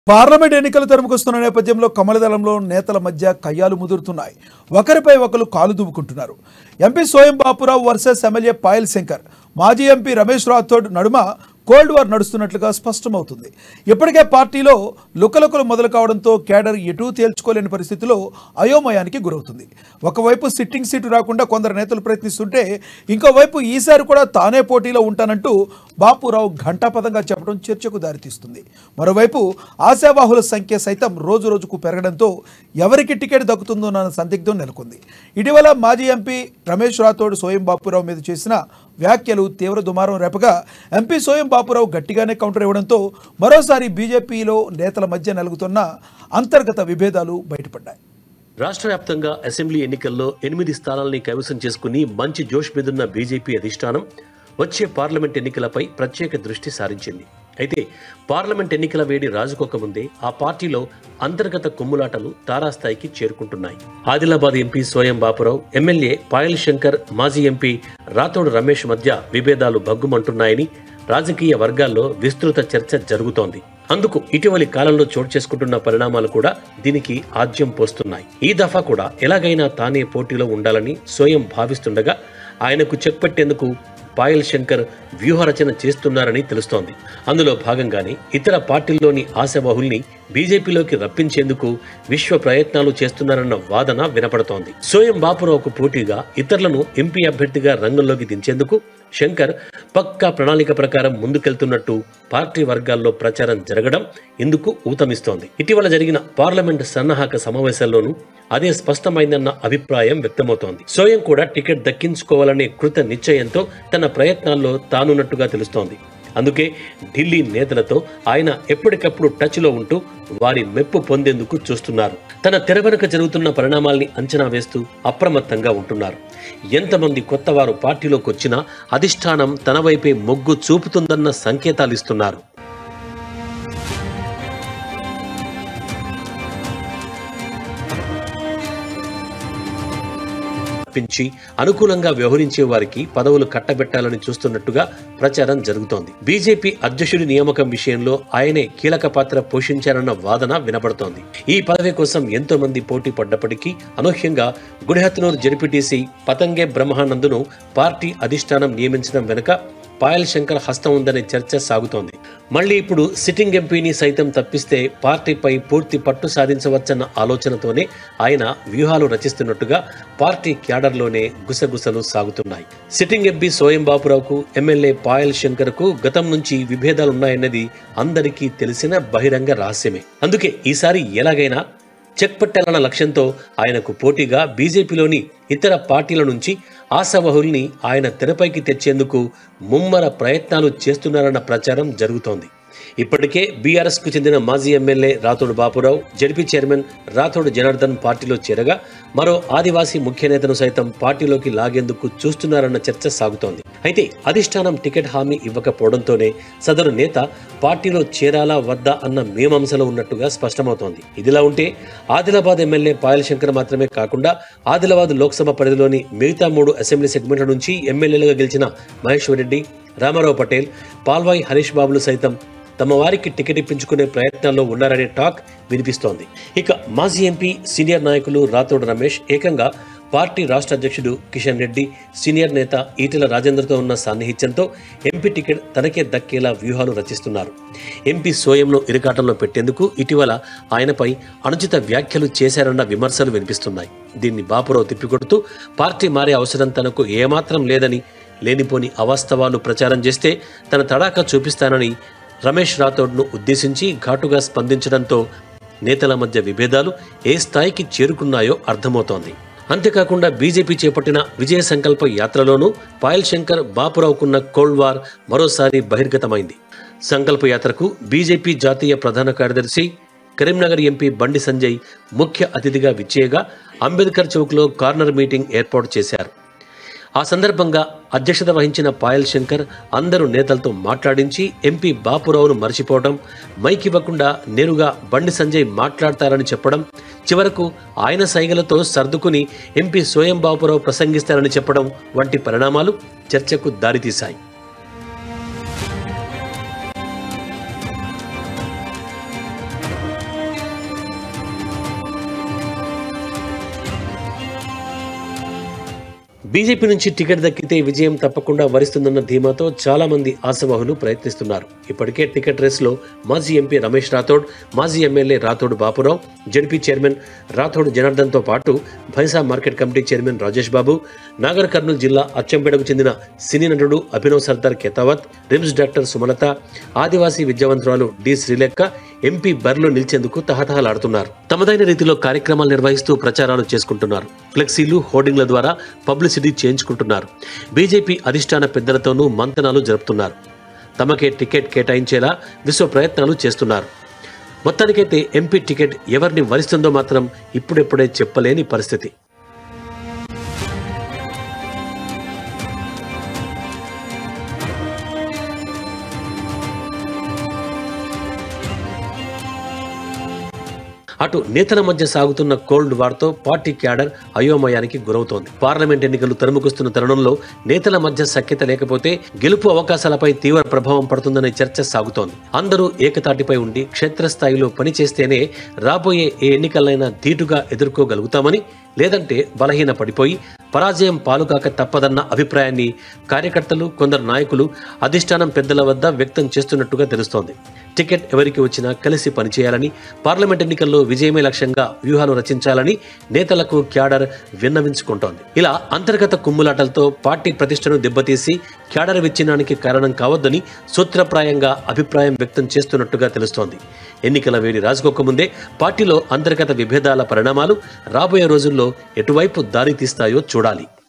parliament ఎన్నికలు తరుముకొస్తున్న నేపథ్యంలో కమలదళంలో నేతల మధ్య కయ్యాలు ముదురుతున్నాయి ఒకరిపై ఒకరు కాలు దువ్వుకుంటున్నారు MP Soyam Bapurao versus MLA Payal Shankar మాజీ ఎంపీ రమేష్ రాథోడ్ నడుమ కోల్డ్ వార్ నడుస్తున్నట్లుగా స్పష్టమవుతుంది ఇప్పటికే పార్టీలో లుకలుకలు మొదలు కావడంతో కేడర్ ఎటూ తేల్చుకోలేని పరిస్థితిలో అయోమయానికి గురవుతుంది ఒకవైపు సిట్టింగ్ సీటు రాకుండా కొందరు నేతలు ప్రయత్నిస్తుంటే ఇంకోవైపు ఈసారి కూడా తానే పోటీలో ఉంటానంటూ బాపురావు ఘంటాపదంగా చెప్పడం చర్చకు దారితీస్తుంది మరోవైపు ఆశావాహుల సంఖ్య సైతం రోజు రోజుకు పెరగడంతో ఎవరికి టికెట్ దక్కుతుందోనన్న సందిగ్ధం నెలకొంది ఇటీవల మాజీ ఎంపీ రమేష్ రాథోడ్ సోయం బాపురావు మీద చేసిన వ్యాఖ్యలు తీవ్ర దుమారం రేపగా ఎంపీ సోయం బాపురావు గట్టిగానే కౌంటర్ ఇవ్వడంతో మరోసారి బీజేపీలో నేతల మధ్య నలుగుతున్న అంతర్గత విభేదాలు బయటపడ్డాయి రాష్ట్ర వ్యాప్తంగా అసెంబ్లీ ఎన్నికల్లో ఎనిమిది స్థానాల్ని కైవసం చేసుకుని మంచి జోష్ మీదున్న బీజేపీ అధిష్టానం వచ్చే పార్లమెంట్ ఎన్నికలపై ప్రత్యేక దృష్టి సారించింది అయితే పార్లమెంట్ ఎన్నికల వేడి రాజుకోకముందే ఆ పార్టీలో అంతర్గత కుమ్ములాటలు తారాస్థాయికి చేరుకుంటున్నాయి ఆదిలాబాద్ ఎంపీ స్వయం బాపురావు ఎమ్మెల్యే పాయల్ శంకర్ మాజీ ఎంపీ రాథోడ్ రమేష్ మధ్య విభేదాలు భగ్గుమంటున్నాయని రాజకీయ వర్గాల్లో విస్తృత చర్చ జరుగుతోంది అందుకు ఇటీవలి కాలంలో చోటు చేసుకుంటున్న పరిణామాలు కూడా దీనికి ఆజ్యం పోస్తున్నాయి ఈ దఫా కూడా ఎలాగైనా తానే పోటీలో ఉండాలని స్వయం భావిస్తుండగా ఆయనకు చెక్ పెట్టేందుకు పాయల్ శంకర్ వ్యూహరచన చేస్తున్నారని తెలుస్తోంది అందులో భాగంగానే ఇతర పార్టీల్లోని ఆశావహుల్ని బీజేపీలోకి రప్పించేందుకు విశ్వ ప్రయత్నాలు చేస్తున్నారన్న వాదన వినపడుతోంది సోయం బాపురావుకు పోటీగా ఇతరులను ఎంపీ అభ్యర్థిగా రంగంలోకి దించేందుకు శంకర్ పక్కా ప్రణాళిక ప్రకారం ముందుకెళ్తున్నట్టు పార్టీ వర్గాల్లో ప్రచారం జరగడం ఇందుకు ఊతమిస్తోంది ఇటీవల జరిగిన పార్లమెంట్ సన్నాహక సమావేశాల్లోనూ అదే స్పష్టమైందన్న అభిప్రాయం వ్యక్తమవుతోంది సోయం కూడా టికెట్ దక్కించుకోవాలనే కృత నిశ్చయంతో తన ప్రయత్నాల్లో తానున్నట్టుగా తెలుస్తోంది అందుకే ఢిల్లీ నేతలతో ఆయన ఎప్పటికప్పుడు టచ్లో ఉంటూ వారి మెప్పు పొందేందుకు చూస్తున్నారు తన తెర వెనుక జరుగుతున్న పరిణామాల్ని అంచనా వేస్తూ అప్రమత్తంగా ఉంటున్నారు ఎంతమంది కొత్త వారు పార్టీలోకి వచ్చినా అధిష్టానం తన వైపే మొగ్గు చూపుతుందన్న సంకేతాలు ఇస్తున్నారు తప్పించి అనుకూలంగా వ్యవహరించే వారికి పదవులు కట్టబెట్టాలని చూస్తున్నట్టుగా ప్రచారం జరుగుతోంది బీజేపీ అధ్యక్షుడి నియామకం విషయంలో ఆయనే కీలక పాత్ర పోషించారన్న వాదన వినపడుతోంది ఈ పదవి కోసం ఎంతో మంది పోటీ పడ్డప్పటికీ అనూహ్యంగా గుడిహత్నూరు జడ్పీటీసీ పతంగే బ్రహ్మానందును పార్టీ అధిష్టానం నియమించడం వెనుక పాయల్ శంకర్ హస్తం ఉందనే చర్చ సాగుతోంది మళ్ళీ ఇప్పుడు సిట్టింగ్ ఎంపీని సైతం తప్పిస్తే పార్టీపై పూర్తి పట్టు సాధించవచ్చన్న ఆలోచనతోనే ఆయన వ్యూహాలు రచిస్తున్నట్టుగా పార్టీ క్యాడర్లోనే గుసగుసలు సాగుతున్నాయి సిట్టింగ్ ఎంపీ సోయం బాపురావుకు ఎమ్మెల్యే పాయల్ శంకర్కు గతం నుంచి విభేదాలున్నాయన్నది అందరికీ తెలిసిన బహిరంగ రహస్యమే అందుకే ఈసారి ఎలాగైనా చెక్ పెట్టాలన్న లక్ష్యంతో ఆయనకు పోటీగా బీజేపీలోని ఇతర పార్టీల నుంచి ఆశావహుల్ని ఆయన తెరపైకి తెచ్చేందుకు ముమ్మర ప్రయత్నాలు చేస్తున్నారన్న ప్రచారం జరుగుతోంది ఇప్పటికే బీఆర్ఎస్కు చెందిన మాజీ MLA Rathod Bapurao ZP chairman Rathod Janardhan పార్టీలో చేరగా మరో ఆదివాసీ ముఖ్య నేతను సైతం పార్టీలోకి లాగేందుకు చూస్తున్నారన్న చర్చ సాగుతోంది అయితే అధిష్టానం టికెట్ హామీ ఇవ్వకపోవడంతోనే సదరు నేత పార్టీలో చేరాలా వద్దా అన్న మీమాంసలో ఉన్నట్టుగా స్పష్టమవుతోంది ఇదిలా ఉంటే ఆదిలాబాద్ ఎమ్మెల్యే పాయల్ శంకర్ మాత్రమే కాకుండా ఆదిలాబాద్ లోక్సభ పరిధిలోని మిగతా మూడు అసెంబ్లీ సెగ్మెంట్ల నుంచి ఎమ్మెల్యేలుగా గెలిచిన మహేశ్వర్ రెడ్డి రామారావు పటేల్ పాల్వాయి హరీష్ బాబులు సైతం తమ వారికి టికెట్ ఇప్పించుకునే ప్రయత్నాల్లో ఉన్నారనే టాక్ వినిపిస్తోంది ఇక మాజీ ఎంపీ సీనియర్ నాయకులు రాథోడ్ రమేష్ ఏకంగా పార్టీ రాష్ట్ర అధ్యక్షుడు కిషన్ రెడ్డి సీనియర్ నేత ఈటెల రాజేంద్రతో ఉన్న సాన్నిహిత్యంతో ఎంపీ టికెట్ తనకే దక్కేలా వ్యూహాలు రచిస్తున్నారు ఎంపీ సోయంను ఇరుకాటంలో పెట్టేందుకు ఇటీవల ఆయనపై అనుచిత వ్యాఖ్యలు చేశారన్న విమర్శలు వినిపిస్తున్నాయి దీన్ని బాపురావు తిప్పికొడుతూ పార్టీ మారే అవసరం తనకు ఏమాత్రం లేదని లేనిపోని అవాస్తవాలు ప్రచారం చేస్తే తన తడాకా చూపిస్తానని రమేష్ రాథోడ్ను ఉద్దేశించి ఘాటుగా స్పందించడంతో నేతల మధ్య విభేదాలు ఏ స్థాయికి చేరుకున్నాయో అర్థమవుతోంది అంతేకాకుండా బీజేపీ చేపట్టిన విజయ సంకల్ప యాత్రలోనూ పాయల్ శంకర్ బాపురావుకున్న కోల్డ్ వార్ మరోసారి బహిర్గతమైంది సంకల్ప యాత్రకు బీజేపీ జాతీయ ప్రధాన కార్యదర్శి కరీంనగర్ ఎంపీ బండి సంజయ్ ముఖ్య అతిథిగా విచ్చేయగా అంబేద్కర్ చౌక్లో కార్నర్ మీటింగ్ ఏర్పాటు చేశారు ఆ సందర్భంగా అధ్యక్షత వహించిన పాయల్ శంకర్ అందరూ నేతలతో మాట్లాడించి ఎంపీ బాపురావును మర్చిపోవడం మైక్ ఇవ్వకుండా నేరుగా బండి సంజయ్ మాట్లాడతారని చెప్పడం చివరకు ఆయన సైగలతో సర్దుకుని ఎంపీ సోయం బాపురావు ప్రసంగిస్తారని చెప్పడం వంటి పరిణామాలు చర్చకు దారితీశాయి బీజేపీ నుంచి టికెట్ దక్కితే విజయం తప్పకుండా వరిస్తుందన్న ధీమాతో చాలా మంది ఆశావహులు ప్రయత్నిస్తున్నారు ఇప్పటికే టికెట్ రేసులో మాజీ ఎంపీ రమేష్ రాథోడ్ మాజీ MLA Rathod Bapurao ZP chairman Rathod జనార్దన్తో పాటు Bhainsa market committee chairman Rajesh Babu Nagar Kurnool జిల్లా అచ్చంపేటకు చెందిన సినీ నటుడు అభినవ్ సర్దార్ కెతావత్ రిమ్స్ డాక్టర్ సుమలత ఆదివాసీ విద్యావంతురాలు డి శ్రీలేఖ ఎంపీ బరిలో నిలిచేందుకు తహతహలాడుతున్నారు తమదైన రీతిలో కార్యక్రమాలు నిర్వహిస్తూ ప్రచారాలు చేసుకుంటున్నారు ఫ్లెక్సీలు హోర్డింగ్ల ద్వారా పబ్లిసిటీ చేయించుకుంటున్నారు బీజేపీ అధిష్టాన పెద్దలతోనూ మంతనాలు జరుపుతున్నారు తమకే టికెట్ కేటాయించేలా విశ్వ ప్రయత్నాలు చేస్తున్నారు మొత్తానికైతే ఎంపీ టికెట్ ఎవరిని వరిస్తుందో మాత్రం ఇప్పుడెప్పుడే చెప్పలేని పరిస్థితి అటు నేతల మధ్య సాగుతున్న కోల్డ్ వార్తో పార్టీ క్యాడర్ అయోమయానికి గురవుతోంది పార్లమెంట్ ఎన్నికలు తరుముకొస్తున్న తరుణంలో నేతల మధ్య సఖ్యత లేకపోతే గెలుపు అవకాశాలపై తీవ్ర ప్రభావం పడుతుందనే చర్చ సాగుతోంది అందరూ ఏకతాటిపై ఉండి క్షేత్రస్థాయిలో పనిచేస్తేనే రాబోయే ఏ ఎన్నికలైనా ధీటుగా ఎదుర్కోగలుగుతామని లేదంటే బలహీన పడిపోయి పరాజయం పాలుకాక తప్పదన్న అభిప్రాయాన్ని కార్యకర్తలు కొందరు నాయకులు అధిష్టానం పెద్దల వద్ద వ్యక్తం చేస్తున్నట్టుగా తెలుస్తోంది టికెట్ ఎవరికి వచ్చినా కలిసి పనిచేయాలని పార్లమెంట్ ఎన్నికల్లో విజయమే లక్ష్యంగా వ్యూహాలు రచించాలని నేతలకు క్యాడర్ విన్నవించుకుంటోంది ఇలా అంతర్గత కుమ్ములాటలతో పార్టీ ప్రతిష్టను దెబ్బతీసి క్యాడర్ విచ్ఛిన్నానికి కారణం కావద్దని సూత్రప్రాయంగా అభిప్రాయం వ్యక్తం చేస్తున్నట్టుగా తెలుస్తోంది ఎన్నికల వేడి రాజుకోకముందే పార్టీలో అంతర్గత విభేదాల పరిణామాలు రాబోయే రోజుల్లో ఎటువైపు దారి తీస్తాయో చూడాలి